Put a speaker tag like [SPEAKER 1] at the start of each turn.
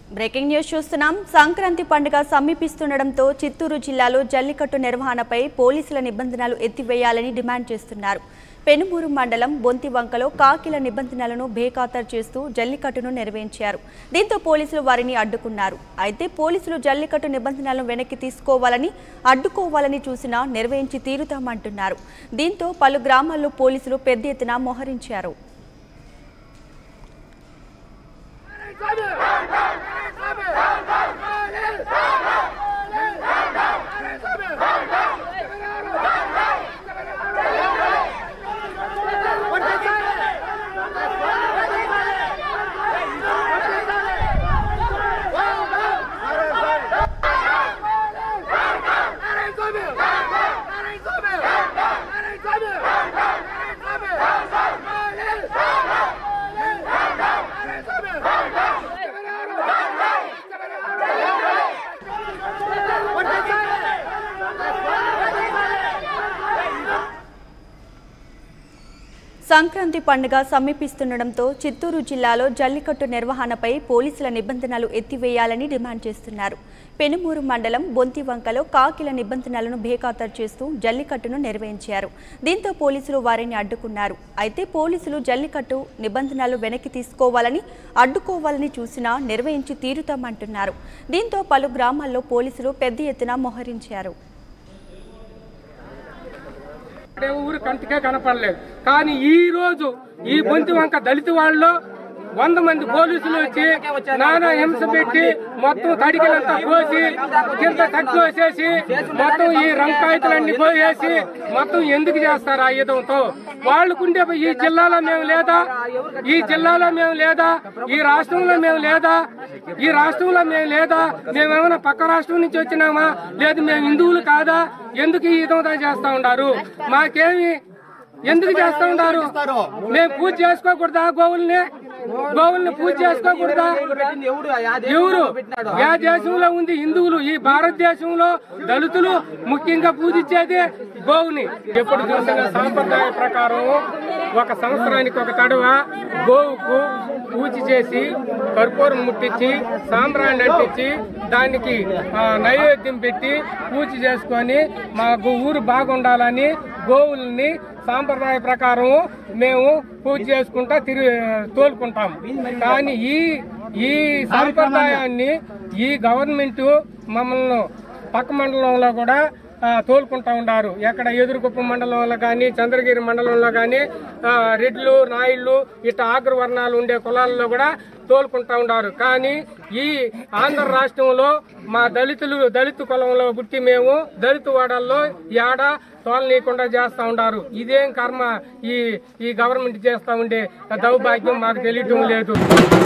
[SPEAKER 1] breaking news చూస్తున్నాం సంక్రాంతి పండుగ సమీపిస్తుండటంతో చిత్తూరు జిల్లాలో జల్లికట్టు నిర్వహణపై పోలీసుల నిబంధనలు ఎత్తివేయాలని డిమాండ్ చేస్తున్నారు పెనుమూరు మండలం బొంతివంకలో కాకిల నిబంధనలను బేఖాతరు చేస్తూ జల్లికట్టును నిర్వహించారు దీంతో పోలీసులు వారిని అడ్డుకున్నారు అయితే పోలీసులు జల్లికట్టు నిబంధనలను వెనక్కి తీసుకోవాలని అడ్డుకోవాలని చూసినా నిర్వహించి తీరుతామంటున్నారు దీంతో పలు గ్రామాల్లో పోలీసులు పెద్ద ఎత్తున మోహరించారు సంక్రాంతి పండుగ సమీపిస్తుండటంతో చిత్తూరు జిల్లాలో జల్లికట్టు నిర్వహణపై పోలీసుల నిబంధనలు ఎత్తివేయాలని డిమాండ్ చేస్తున్నారు పెనుమూరు మండలం బొంతివంకలో కాకిల నిబంధనలను బేఖాతరు చేస్తూ జల్లికట్టును నిర్వహించారు దీంతో పోలీసులు వారిని అడ్డుకున్నారు అయితే పోలీసులు జల్లికట్టు నిబంధనలు వెనక్కి తీసుకోవాలని అడ్డుకోవాలని చూసినా నిర్వహించి తీరుతామంటున్నారు దీంతో పలు గ్రామాల్లో పోలీసులు పెద్ద ఎత్తున మోహరించారు
[SPEAKER 2] ఇక్కడే ఊరు కంటికే కనపడలేదు కానీ ఈ రోజు ఈ బొంతి వంక దళిత వాళ్ళు వంద మంది పోలీసులు వచ్చి నానా హింస పెట్టి మొత్తం తడికలంతా కోసి కింద తక్కువేసేసి మొత్తం ఈ రంకాయితలన్నీ పోయేసి మొత్తం ఎందుకు చేస్తారు ఆ యుద్ధంతో వాళ్ళకుండే ఈ జిల్లాలో మేము లేదా ఈ జిల్లాలో మేము లేదా ఈ రాష్ట్రంలో మేము లేదా ఈ రాష్ట్రంలో మేము లేదా మేమేమైనా పక్క రాష్ట్రం నుంచి వచ్చినామా లేదు మేము హిందువులు కాదా ఎందుకు ఈ విధంగా చేస్తా ఉన్నారు మాకేమి ఎందుకు చేస్తా ఉన్నారు మేము పూజ చేసుకోకూడదా గోవుల్ని గోవుల్ని పూజ చేసుకోకూడదా ఎవరు ఏ దేశంలో ఉంది హిందువులు ఈ భారతదేశంలో దళితులు ముఖ్యంగా పూజించేది గోవుని ఎప్పుడు చూసిన సాంప్రదాయ ప్రకారం ఒక సంవత్సరానికి ఒక తడవ గోవుకు పూజ చేసి కర్పూరం ముట్టించి సాంబ్రాన్ని అంటించి దానికి ఆ, నైవేద్యం పెట్టి పూజ చేసుకొని మా గు- ఊరు బాగుండాలని గోవుల్ని సాంప్రదాయ ప్రకారం మేము పూజ చేసుకుంటా తిరిగి తోలుకుంటాం కానీ ఈ ఈ సాంప్రదాయాన్ని ఈ గవర్నమెంట్ మమ్మల్ని పక్క మండలంలో కూడా ఆ, తోలుకుంటా ఉన్నారు ఎక్కడ ఎదురుకుప్ప మండలంలో కానీ చంద్రగిరి మండలంలో కానీ ఆ, రెడ్లు నాయుళ్ళు ఇట్లా ఆగ్రవర్ణాలు ఉండే కులాల్లో కూడా తోలుకుంటా ఉన్నారు కానీ ఈ ఆంధ్ర రాష్ట్రంలో మా దళితులు దళిత కులంలో పుట్టి మేము దళిత వాడల్లో ఏడ తోలనీయకుండా చేస్తా ఉన్నారు ఇదేం కర్మ ఈ ఈ గవర్నమెంట్ చేస్తా ఉండే దౌర్భాగ్యం మాకు తెలియటం లేదు